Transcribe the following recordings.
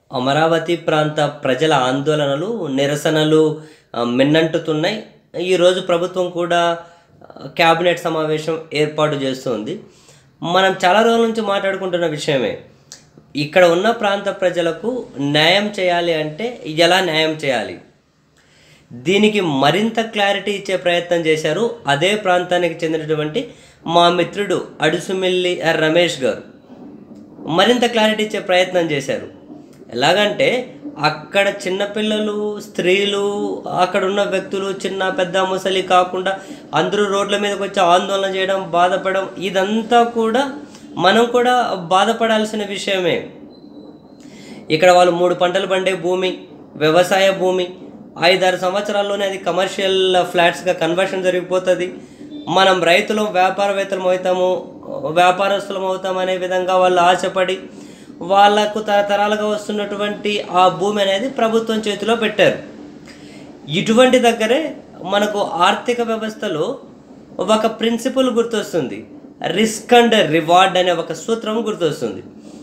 అమరావతి ప్రాంత ప్రజల ఆందోళనలు నిరసనలు ఆ, మిన్నంటుతున్నాయి ఈరోజు ప్రభుత్వం కూడా ఆ, క్యాబినెట్ సమావేశం ఏర్పాటు చేస్తుంది మనం చాలా రోజుల నుంచి మాట్లాడుకుంటున్న విషయమే ఇక్కడ ఉన్న ప్రాంత ప్రజలకు న్యాయం చేయాలి అంటే ఎలా న్యాయం చేయాలి దీనికి మరింత క్లారిటీ ఇచ్చే ప్రయత్నం చేశారు అదే ప్రాంతానికి చెందినటువంటి మా మిత్రుడు అడుసుమిల్లి రమేష్ గారు మరింత క్లారిటీ ఇచ్చే ప్రయత్నం చేశారు ఎలాగంటే అక్కడ చిన్నపిల్లలు స్త్రీలు అక్కడ ఉన్న వ్యక్తులు చిన్న పెద్ద ముసలి కాకుండా అందరూ రోడ్ల మీదకి వచ్చి ఆందోళన చేయడం బాధపడడం ఇదంతా కూడా మనం కూడా బాధపడాల్సిన విషయమే ఇక్కడ వాళ్ళు మూడు పంటలు పండే భూమి వ్యవసాయ భూమి ఐదారు సంవత్సరాల్లోనే అది కమర్షియల్ ఫ్లాట్స్గా కన్వర్షన్ జరిగిపోతుంది మనం రైతులు వ్యాపారవేత్తలం అవుతాము వ్యాపారస్తులం అవుతాం అనే విధంగా వాళ్ళు ఆశపడి వాళ్ళకు తరతరాలుగా వస్తున్నటువంటి ఆ భూమి అనేది ప్రభుత్వం చేతిలో పెట్టారు ఇటువంటి దగ్గరే మనకు ఆర్థిక వ్యవస్థలో ఒక ప్రిన్సిపల్ గుర్తొస్తుంది రిస్క్ అండ్ రివార్డ్ అనే ఒక సూత్రం గుర్తొస్తుంది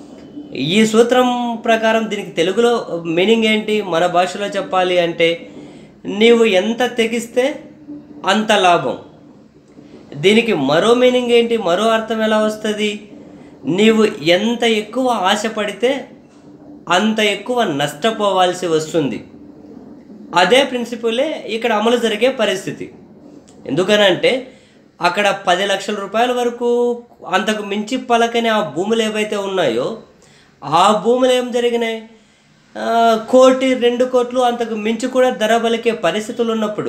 ఈ సూత్రం ప్రకారం దీనికి తెలుగులో మీనింగ్ ఏంటి మన భాషలో చెప్పాలి అంటే నీవు ఎంత తెగిస్తే అంత లాభం దీనికి మరో మీనింగ్ ఏంటి మరో అర్థం ఎలా వస్తుంది నీవు ఎంత ఎక్కువ ఆశపడితే అంత ఎక్కువ నష్టపోవాల్సి వస్తుంది అదే ప్రిన్సిపలే ఇక్కడ అమలు జరిగే పరిస్థితి ఎందుకనంటే అక్కడ పది లక్షల రూపాయల వరకు అంతకు మించి పలకని ఆ భూములు ఏవైతే ఉన్నాయో ఆ భూములు ఏం జరిగినాయి ఆ, కోటి రెండు కోట్లు అంతకు మించి కూడా ధర పలికే పరిస్థితులు ఉన్నప్పుడు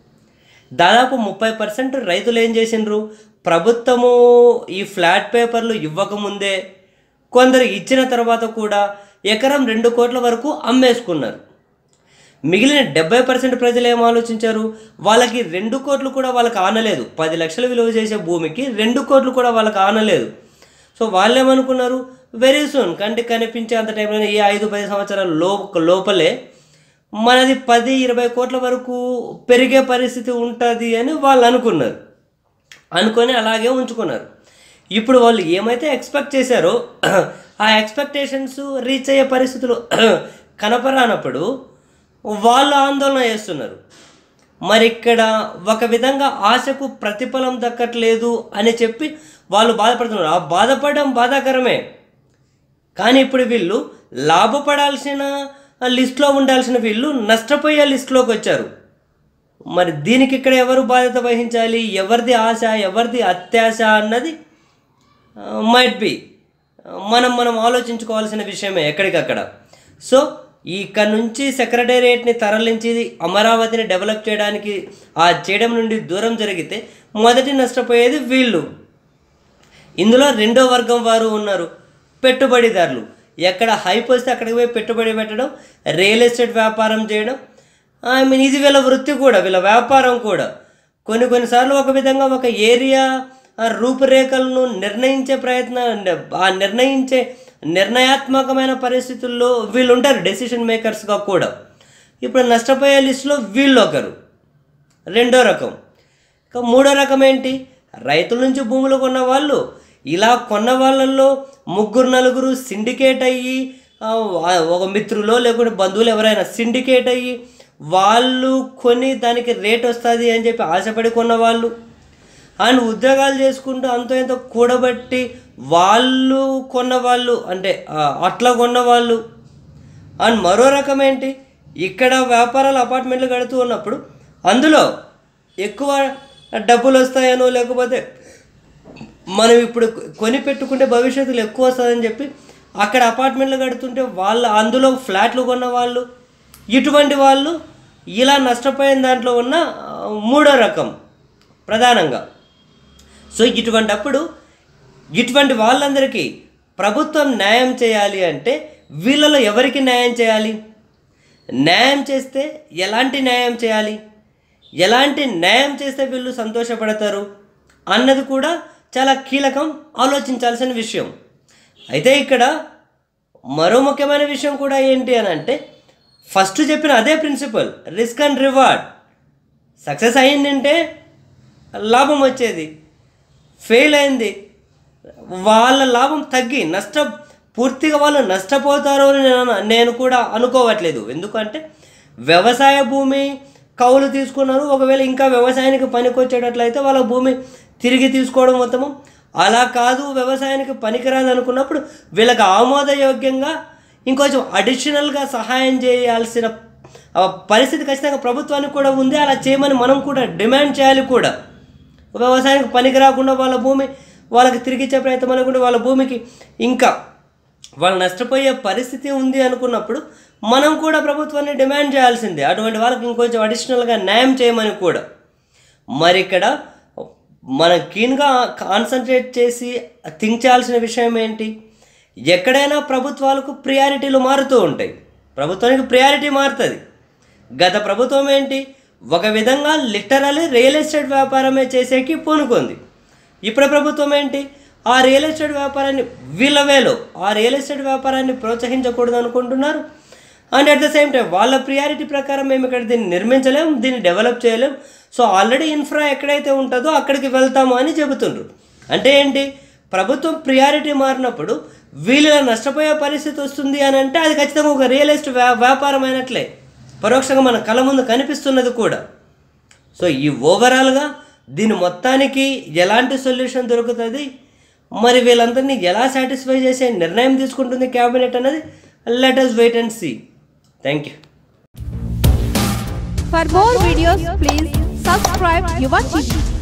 దాదాపు ముప్పై పర్సెంట్ రైతులు ఏం చేసిండ్రు ప్రభుత్వము ఈ ఫ్లాట్ పేపర్లు ఇవ్వకముందే కొందరు ఇచ్చిన తర్వాత కూడా ఎకరం రెండు కోట్ల వరకు అమ్మేసుకున్నారు మిగిలిన డెబ్బై పర్సెంట్ ప్రజలు ఏం ఆలోచించారు వాళ్ళకి రెండు కోట్లు కూడా వాళ్ళకి ఆనలేదు పది లక్షలు విలువ చేసే భూమికి రెండు కోట్లు కూడా వాళ్ళకి ఆనలేదు సో వాళ్ళు ఏమనుకున్నారు వెరీ సూన్ కంటికి కనిపించే అంత టైంలో ఈ ఐదు పది సంవత్సరాల లో లోపలే మనది పది ఇరవై కోట్ల వరకు పెరిగే పరిస్థితి ఉంటుంది అని వాళ్ళు అనుకున్నారు అనుకొని అలాగే ఉంచుకున్నారు ఇప్పుడు వాళ్ళు ఏమైతే ఎక్స్పెక్ట్ చేశారో ఆ ఎక్స్పెక్టేషన్స్ రీచ్ అయ్యే పరిస్థితులు కనపరానప్పుడు వాళ్ళు ఆందోళన చేస్తున్నారు మరి ఇక్కడ ఒక విధంగా ఆశకు ప్రతిఫలం దక్కట్లేదు అని చెప్పి వాళ్ళు బాధపడుతున్నారు ఆ బాధపడడం బాధాకరమే కానీ ఇప్పుడు వీళ్ళు లాభపడాల్సిన లిస్ట్లో ఉండాల్సిన వీళ్ళు నష్టపోయే లిస్టులోకి వచ్చారు మరి దీనికి ఇక్కడ ఎవరు బాధ్యత వహించాలి ఎవరిది ఆశ ఎవరిది అత్యాశ అన్నది మైట్ బి మనం మనం ఆలోచించుకోవాల్సిన విషయమే ఎక్కడికక్కడ సో ఇక్కడ నుంచి సెక్రటేరియట్ని తరలించి అమరావతిని డెవలప్ చేయడానికి ఆ చేయడం నుండి దూరం జరిగితే మొదటి నష్టపోయేది వీళ్ళు ఇందులో రెండో వర్గం వారు ఉన్నారు పెట్టుబడిదారులు ఎక్కడ హైప్ వస్తే అక్కడికి పోయి పెట్టుబడి పెట్టడం రియల్ ఎస్టేట్ వ్యాపారం చేయడం ఐ మీన్ ఇది వీళ్ళ వృత్తి కూడా వీళ్ళ వ్యాపారం కూడా కొన్ని కొన్నిసార్లు ఒక విధంగా ఒక ఏరియా ఆ రూపురేఖలను నిర్ణయించే ప్రయత్న ఆ నిర్ణయించే నిర్ణయాత్మకమైన పరిస్థితుల్లో వీళ్ళు ఉంటారు డెసిషన్ మేకర్స్గా కూడా ఇప్పుడు నష్టపోయే లిస్టులో వీళ్ళు ఒకరు రెండో రకం ఇక మూడో రకం ఏంటి రైతుల నుంచి భూములు కొన్న వాళ్ళు ఇలా కొన్న వాళ్ళల్లో ముగ్గురు నలుగురు సిండికేట్ అయ్యి ఆ, ఒక మిత్రులో లేకుంటే బంధువులు ఎవరైనా సిండికేట్ అయ్యి వాళ్ళు కొని దానికి రేట్ వస్తుంది అని చెప్పి ఆశపడి కొన్న వాళ్ళు అండ్ ఉద్యోగాలు చేసుకుంటూ అంతో ఎంతో కూడబట్టి వాళ్ళు కొన్న వాళ్ళు అంటే ఆ, అట్లా కొన్న వాళ్ళు అండ్ మరో రకం ఏంటి ఇక్కడ వ్యాపారాలు అపార్ట్మెంట్లు కడుతూ ఉన్నప్పుడు అందులో ఎక్కువ డబ్బులు వస్తాయనో లేకపోతే మనం ఇప్పుడు కొని పెట్టుకుంటే భవిష్యత్తులో ఎక్కువ వస్తుందని చెప్పి అక్కడ అపార్ట్మెంట్లు కడుతుంటే వాళ్ళు అందులో ఫ్లాట్లు కొన్న వాళ్ళు ఇటువంటి వాళ్ళు ఇలా నష్టపోయిన దాంట్లో ఉన్న ఆ, మూడో రకం ప్రధానంగా సో ఇటువంటప్పుడు ఇటువంటి వాళ్ళందరికీ ప్రభుత్వం న్యాయం చేయాలి అంటే వీళ్ళలో ఎవరికి న్యాయం చేయాలి న్యాయం చేస్తే ఎలాంటి న్యాయం చేయాలి ఎలాంటి న్యాయం చేస్తే వీళ్ళు సంతోషపడతారు అన్నది కూడా చాలా కీలకం ఆలోచించాల్సిన విషయం అయితే ఇక్కడ మరో ముఖ్యమైన విషయం కూడా ఏంటి అని అంటే ఫస్ట్ చెప్పిన అదే principle risk and reward success అయిందంటే లాభం వచ్చేది ఫెయిల్ అయింది వాళ్ళ లాభం తగ్గి నష్ట పూర్తిగా వాళ్ళు నష్టపోతారు అని నేను నేను కూడా అనుకోవట్లేదు ఎందుకంటే వ్యవసాయ భూమి కౌలు తీసుకున్నారు ఒకవేళ ఇంకా వ్యవసాయానికి పనికొచ్చేటట్లయితే వాళ్ళ భూమి తిరిగి తీసుకోవడం మొత్తము అలా కాదు వ్యవసాయానికి పనికిరాదు అనుకున్నప్పుడు వీళ్ళకి ఆమోదయోగ్యంగా ఇంకొంచెం అడిషనల్గా సహాయం చేయాల్సిన ఆ, పరిస్థితి ఖచ్చితంగా ప్రభుత్వానికి కూడా ఉంది అలా చేయమని మనం కూడా డిమాండ్ చేయాలి కూడా వ్యవసాయానికి పనికి రాకుండా వాళ్ళ భూమి వాళ్ళకి తిరిగి ఇచ్చే ప్రయత్నం అనుకుంటే వాళ్ళ భూమికి ఇంకా వాళ్ళు నష్టపోయే పరిస్థితి ఉంది అనుకున్నప్పుడు మనం కూడా ప్రభుత్వాన్ని డిమాండ్ చేయాల్సిందే అటువంటి వాళ్ళకి ఇంకొంచెం అడిషనల్గా న్యాయం చేయమని కూడా మరి ఇక్కడ మనం కీన్గా కాన్సన్ట్రేట్ చేసి థింక్ చేయాల్సిన విషయం ఏంటి ఎక్కడైనా ప్రభుత్వాలకు ప్రియారిటీలు మారుతూ ఉంటాయి ప్రభుత్వానికి ప్రియారిటీ మారుతుంది గత ప్రభుత్వం ఏంటి ఒక విధంగా లిటరలీ రియల్ ఎస్టేట్ వ్యాపారమే చేసేకి పూనుకుంది ఇప్పుడు ప్రభుత్వం ఏంటి ఆ రియల్ ఎస్టేట్ వ్యాపారాన్ని వీళ్ళ వేలో ఆ రియల్ ఎస్టేట్ వ్యాపారాన్ని ప్రోత్సహించకూడదు అనుకుంటున్నారు and at the same time వాళ్ళ ప్రియారిటీ ప్రకారం మేము ఇక్కడ దీన్ని నిర్మించలేం దీన్ని డెవలప్ చేయలేం సో ఆల్రెడీ ఇన్ఫ్రా ఎక్కడైతే ఉంటుందో అక్కడికి వెళ్తాము అని చెబుతుండ్రు అంటే ఏంటి ప్రభుత్వం ప్రియారిటీ మారినప్పుడు వీళ్ళు నష్టపోయే పరిస్థితి వస్తుంది అని అంటే అది ఖచ్చితంగా ఒక రియల్ ఎస్టేట్ వ్యా వ్యాపారం అయినట్లే పరోక్షంగా మన కళ్ళ ముందు కనిపిస్తున్నది కూడా సో ఈ ఓవరాల్గా దీని మొత్తానికి ఎలాంటి సొల్యూషన్ దొరుకుతుంది మరి వీళ్ళందరినీ ఎలా సాటిస్ఫై చేసే నిర్ణయం తీసుకుంటుంది క్యాబినెట్ అన్నది let us wait and see thank you For more videos, please subscribe Yuva TV.